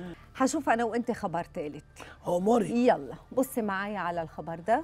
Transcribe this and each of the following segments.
حشوف انا وانت خبر ثالث عمري يلا بصي معايا على الخبر ده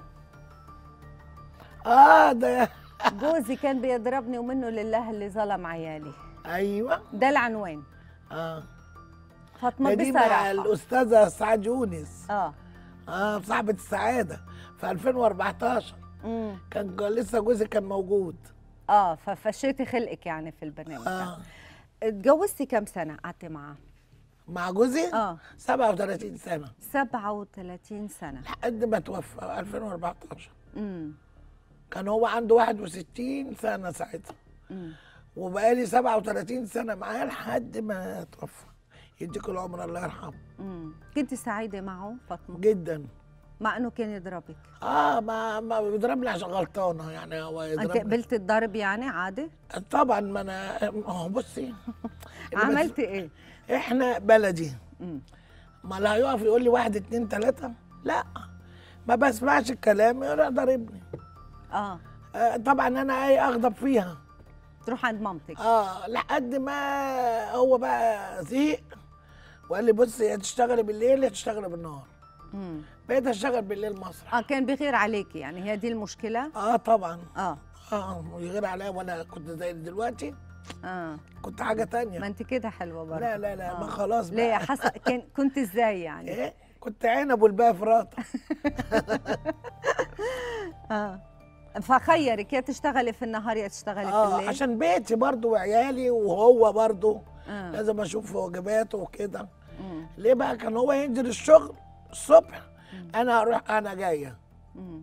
اه ده جوزي كان بيضربني ومنه لله اللي ظلم عيالي ايوه ده العنوان اه فاطمه دي مع بصراحه الاستاذه سعاد يونس اه اه صاحبه السعاده في 2014 امم كان جو- لسه جوزي كان موجود اه ففشيتي خلقك يعني في البرنامج ده اه اتجوزتي كام سنه قعدتي معاه مع جوزي اه 37 سنه 37 سنه لحد ما توفى 2014 امم كان هو عنده 61 سنه ساعتها امم وبقالي 37 سنه معاه لحد ما توفى يديك العمر الله يرحمه امم كنت سعيده معه فاطمه جدا مع انه كان يضربك اه ما ما بيضربني عشان غلطانه يعني هو انت يضربني قبلت الضرب يعني عادي طبعا ما انا ما هو بصي اللي عملتي ايه بس- احنا بلدي امم ما لا هيقف يقول لي واحد اتنين تلاته لا ما بسمعش الكلام يروح ضاربني اه آه طبعا انا ايه اغضب فيها تروح عند مامتك اه لحد ما هو بقى زهق وقال لي بصي يا تشتغلي بالليل يا تشتغلي بالنهار امم بقيت اشتغل بالليل مسرح اه كان بيغير عليكي يعني هي دي المشكله اه طبعا اه اه يغير عليا وانا كنت زي دلوقتي اه كنت حاجه ما تانية انت كده حلوه برضه لا لا لا ما آه. خلاص ليه بقى حصل كان كنت ازاي يعني ايه كنت عنب والباقي فراطه اه فخيرك يا تشتغلي في النهار يا تشتغلي في اه الليل عشان بيتي برضو وعيالي وهو برضو آه. لازم اشوف واجباته وكده مم. ليه بقى كان هو ينزل الشغل الصبح انا اروح انا جايه مم.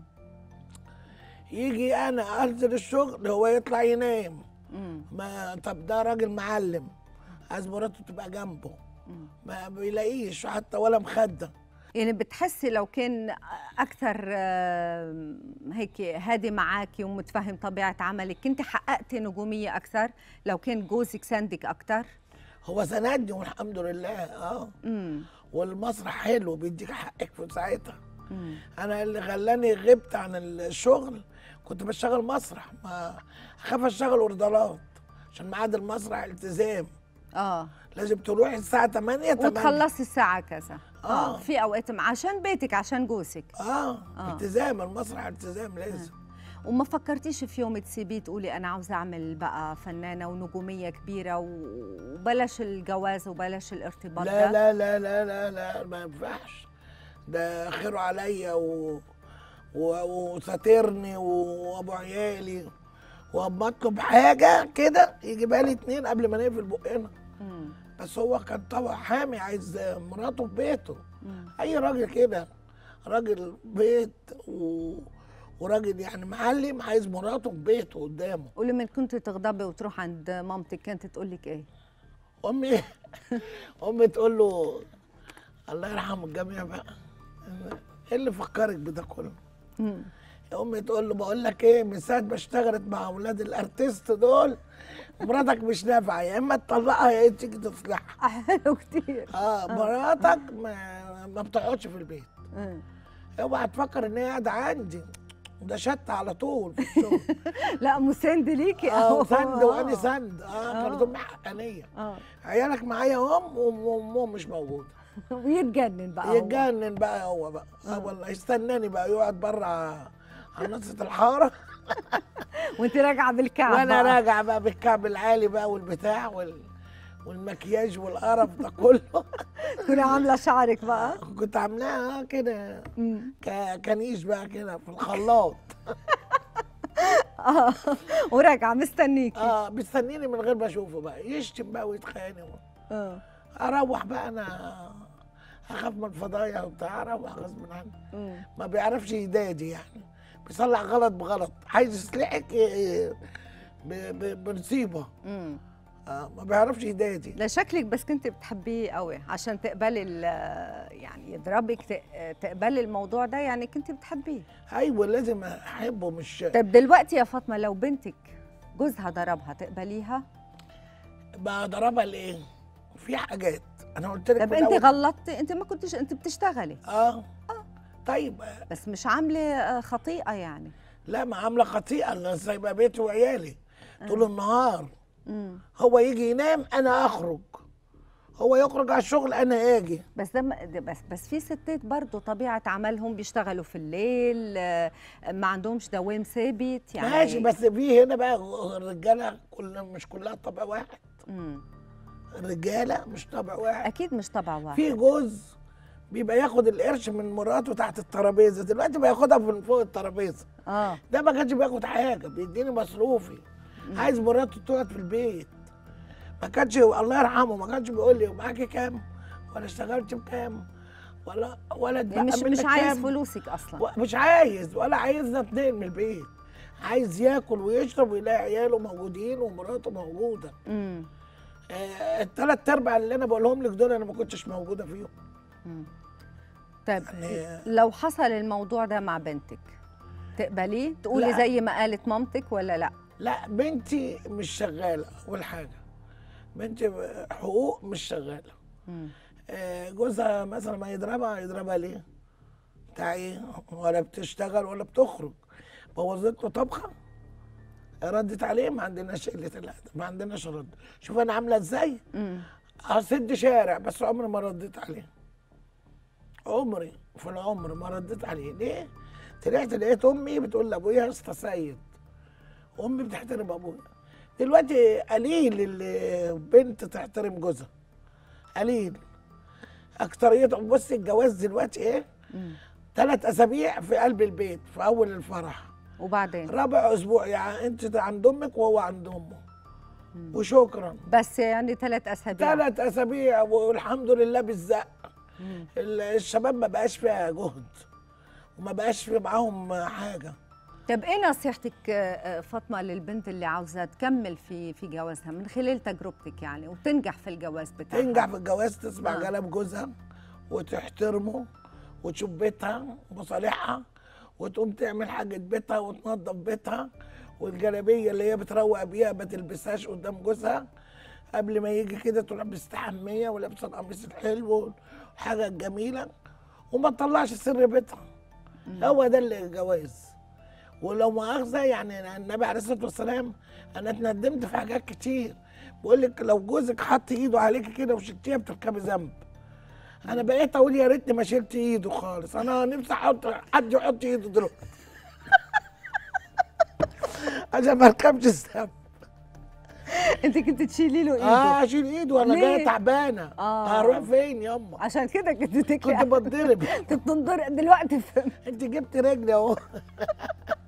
يجي انا انزل الشغل هو يطلع ينام مم. ما طب ده راجل معلم عايز مراته تبقى جنبه مم. ما بيلاقيش حتى ولا مخده يعني بتحسي لو كان اكثر آه، هيك هادي معاكي ومتفهم طبيعه عملك كنت حققتي نجوميه اكثر لو كان جوزك ساندك اكثر هو سندني والحمد لله اه امم والمسرح حلو بيديك حقك في ساعتها امم انا اللي خلاني غبت عن الشغل كنت بشتغل مسرح ما اخاف اشتغل اوردرات عشان ميعاد المسرح التزام اه لازم تروحي الساعه 8 8 وتخلصي الساعه كذا آه. في اوقات م- عشان بيتك عشان جوزك اه, آه. التزام المسرح التزام لازم وما فكرتيش في يوم تسيبيه تقولي انا عاوزه اعمل بقى فنانه ونجوميه كبيره و- وبلاش الجواز وبلاش الارتباط لا ده لا لا لا لا لا ما ينفعش ده خيره عليا و... و... وساترني وابو عيالي واما اطلب حاجه كده يجيبها لي اتنين قبل ما نقفل بقنا مم. بس هو كان طبعا حامي عايز مراته في بيته مم. اي راجل كده راجل بيت و... وراجل يعني معلم عايز مراته في بيته قدامه ولما كنت تغضبي وتروح عند مامتك كانت تقول لك ايه امي امي تقول له الله يرحم الجميع بقى ايه اللي فكرك بده كله مم. امي تقول له بقول لك ايه من ساعه ما اشتغلت مع اولاد الارتيست دول مراتك مش نافعه يا اما تطلقها يا اما تيجي تصلحها حلو كتير اه مراتك ما, ما بتقعدش في البيت مم. اوعى تفكر ان هي قاعده عندي ده شت على طول في الشغل لا مساند ليكي اه أهو. سند واني آه. سند اه كانت آه. امي حقانيه اه عيالك معايا هم وامهم مش موجوده ويتجنن بقى هو. يتجنن بقى هو بقى اه والله يستناني بقى يقعد بره على نصة الحاره وانت راجعه بالكعب وانا بقى. راجع بقى بالكعب العالي بقى والبتاع وال والمكياج والقرف ده كله تكوني عامله شعرك بقى كنت عاملاها كده مم. ك- كنيش بقى كده في الخلاط اه وراجعه مستنيكي اه بيستنيني من غير ما اشوفه بقى يشتم بقى ويتخانق اه اروح بقى انا اخاف من الفضايح وبتاع اروح غصب عني مم. ما بيعرفش يدادي يعني بيصلح غلط بغلط عايز يصلحك ي- ب- ب- بنصيبه مم. آه ما بيعرفش يدادي لا شكلك بس كنت بتحبيه قوي عشان تقبلي ال- يعني يضربك ت- تقبلي الموضوع ده يعني كنت بتحبيه ايوه لازم احبه مش طيب دلوقتي يا فاطمه لو بنتك جوزها ضربها تقبليها بقى ضربها ليه؟ في حاجات انا قلت لك طب في انت الأول. غلطتي انت ما كنتش انت بتشتغلي اه طيب آه، بس مش عامله آه، خطيئه يعني لا ما عامله خطيئه انا سايبه بيتي وعيالي طول النهار امم هو يجي ينام انا اخرج هو يخرج على الشغل انا اجي بس ده م- ده بس بس في ستات برضه طبيعه عملهم بيشتغلوا في الليل آه، ما عندهمش دوام ثابت يعني ماشي بس في هنا بقى الرجاله كلها مش كلها طبع واحد مم. الرجاله مش طبع واحد اكيد مش طبع واحد في جوز بيبقى ياخد القرش من مراته تحت الترابيزه دلوقتي بياخدها من فوق الترابيزه اه ده ما كانش بياخد حاجه بيديني مصروفي عايز مراته تقعد في البيت ما كانش الله يرحمه ما كانش بيقول لي معاكي كام ولا اشتغلت بكام ولا ولا اتبقى مش مش منك عايز كام. فلوسك اصلا و- مش عايز ولا عايزنا اتنين من البيت عايز ياكل ويشرب ويلاقي عياله موجودين ومراته موجوده امم آه الثلاث ارباع اللي انا بقولهم لك دول انا ما كنتش موجوده فيهم طيب يعني- لو حصل الموضوع ده مع بنتك تقبليه تقولي لا. زي ما قالت مامتك ولا لا لا بنتي مش شغاله اول حاجه بنتي حقوق مش شغاله مم. آه، جوزها مثلا ما يضربها يضربها ليه؟ بتاع ايه؟ ولا بتشتغل ولا بتخرج بوظت له طبخه ردت عليه ما عندناش قله الادب ما عندناش رد شوف انا عامله ازاي مم. هسد شارع بس عمري ما رديت عليه عمري في العمر ما رديت عليه ليه؟ طلعت لقيت امي بتقول لابويا اسطى سيد امي بتحترم ابويا دلوقتي قليل اللي بنت تحترم جوزها قليل اكتريتهم بصي الجواز دلوقتي ايه؟ مم. ثلاث اسابيع في قلب البيت في اول الفرح وبعدين رابع اسبوع يعني انت عند امك وهو عند امه وشكرا بس يعني ثلاث اسابيع ثلاث اسابيع والحمد لله بالزق مم. ال- الشباب ما بقاش فيها جهد وما بقاش في معاهم حاجه طب ايه نصيحتك آه، آه، فاطمه للبنت اللي عاوزه تكمل في في جوازها من خلال تجربتك يعني وتنجح في الجواز بتاعها تنجح في الجواز تسمع آه. كلام جوزها وتحترمه وتشوف بيتها ومصالحها وتقوم تعمل حاجه بيتها وتنظف بيتها والجلابيه اللي هي بتروق بيها ما تلبسهاش قدام جوزها قبل ما يجي كده تروح مستحميه ولابسه القميص الحلو والحاجه الجميله وما تطلعش سر بيتها هو ده اللي الجواز ولو مؤاخذه يعني النبي عليه الصلاه والسلام انا اتندمت في حاجات كتير بقول لك لو جوزك حط ايده عليك كده وشلتيها بتركبي ذنب انا بقيت اقول يا ريتني ما شلت ايده خالص انا نفسي احط حد يحط ايده دلوقتي عشان ما اركبش الذنب انت كنت تشيلي له ايده اه اشيل ايده وانا ليه؟ جايه تعبانه آه. هروح فين ياما عشان كده كنت تكلي كنت بتضرب كنت بتنضرب دلوقتي فهمت انت جبت رجلي اهو